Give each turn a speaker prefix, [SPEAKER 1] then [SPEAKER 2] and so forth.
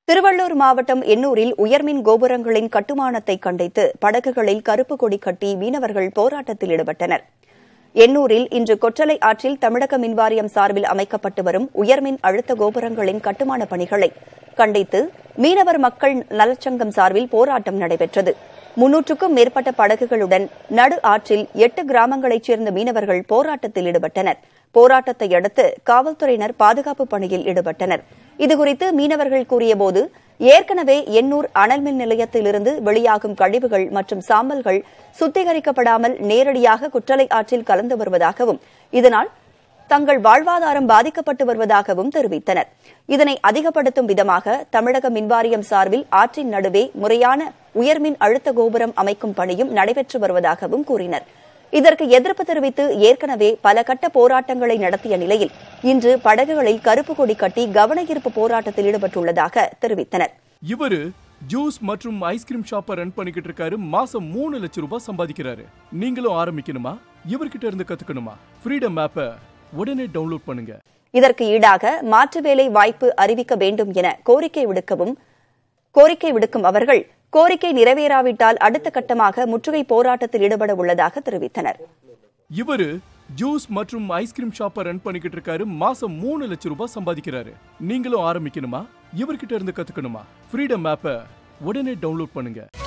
[SPEAKER 1] திருவள்ளூர் மாவட்டம் எண்ணூரில் உயர்மின் கோபுரங்களின் கட்டுமானத்தை கண்டித்து படகுகளில் கருப்பு கொடி கட்டி மீனவர்கள் போராட்டத்தில் ஈடுபட்டனர் எண்ணூரில் இன்று கொற்றலை ஆற்றில் தமிழக மின்வாரியம் சார்பில் அமைக்கப்பட்டு வரும் உயர்மின் அழுத்த கோபுரங்களின் கட்டுமான பணிகளை கண்டித்து மீனவர் மக்கள் நலச்சங்கம் சார்பில் போராட்டம் நடைபெற்றது முன்னூற்றுக்கும் மேற்பட்ட படகுகளுடன் நடு ஆற்றில் எட்டு கிராமங்களைச் சேர்ந்த மீனவர்கள் போராட்டத்தில் ஈடுபட்டனர் போராட்டத்தை அடுத்து காவல்துறையினர் பாதுகாப்பு பணியில் ஈடுபட்டனர் இதுகுறித்து மீனவர்கள் கூறியபோது ஏற்கனவே எண்ணூர் அனல்மின் நிலையத்திலிருந்து வெளியாகும் கழிவுகள் மற்றும் சாம்பல்கள் சுத்திகரிக்கப்படாமல் நேரடியாக குற்றலை ஆற்றில் கலந்து வருவதாகவும் இதனால் தங்கள் வாழ்வாதாரம் பாதிக்கப்பட்டு வருவதாகவும் தெரிவித்தனர் இதனை அதிகப்படுத்தும் விதமாக தமிழக மின்வாரியம் சார்பில் ஆற்றின் நடுவே முறையான உயர்மின் அழுத்த கோபுரம் அமைக்கும் பணியும் நடைபெற்று வருவதாகவும் கூறினர் இதற்கு எதிர்ப்பு தெரிவித்து ஏற்கனவே பல கட்ட போராட்டங்களை நடத்திய நிலையில் இன்று படகுகளில் கருப்பு கொடி கட்டி கவன ஈர்ப்பு போராட்டத்தில் ஈடுபட்டுள்ளதாக தெரிவித்தனர்
[SPEAKER 2] இவரு ஜூஸ் மற்றும் ஐஸ்கிரீம் ஷாப்பை ரன் பண்ணிக்கிட்டு இருக்காரு மாசம் மூணு லட்சம் ரூபாய் சம்பாதிக்கிறாரு நீங்களும் ஆரம்பிக்கணுமா இவர்கிட்ட இருந்து கத்துக்கணுமா ஃப்ரீடம் ஆப்பை உடனே டவுன்லோட் பண்ணுங்க
[SPEAKER 1] இதற்கு ஈடாக மாற்று வேலை வாய்ப்பு அறிவிக்க வேண்டும் என கோரிக்கை விடுக்கவும் கோரிக்கை விடுக்கும் அவர்கள் கோரிக்கை நிறைவேறாவிட்டால் அடுத்த கட்டமாக முற்றுகை போராட்டத்தில் ஈடுபட உள்ளதாக தெரிவித்தனர்
[SPEAKER 2] இவரு ஜூஸ் மற்றும் ஐஸ்கிரீம் ஷாப்பை ரன் பண்ணிக்கிட்டு இருக்காரு மாசம் மூணு லட்சம் ரூபாய் சம்பாதிக்கிறாரு நீங்களும் ஆரம்பிக்கணுமா இவர்கிட்ட இருந்து கத்துக்கணுமா ஃப்ரீடம் ஆப்பை உடனே டவுன்லோட் பண்ணுங்க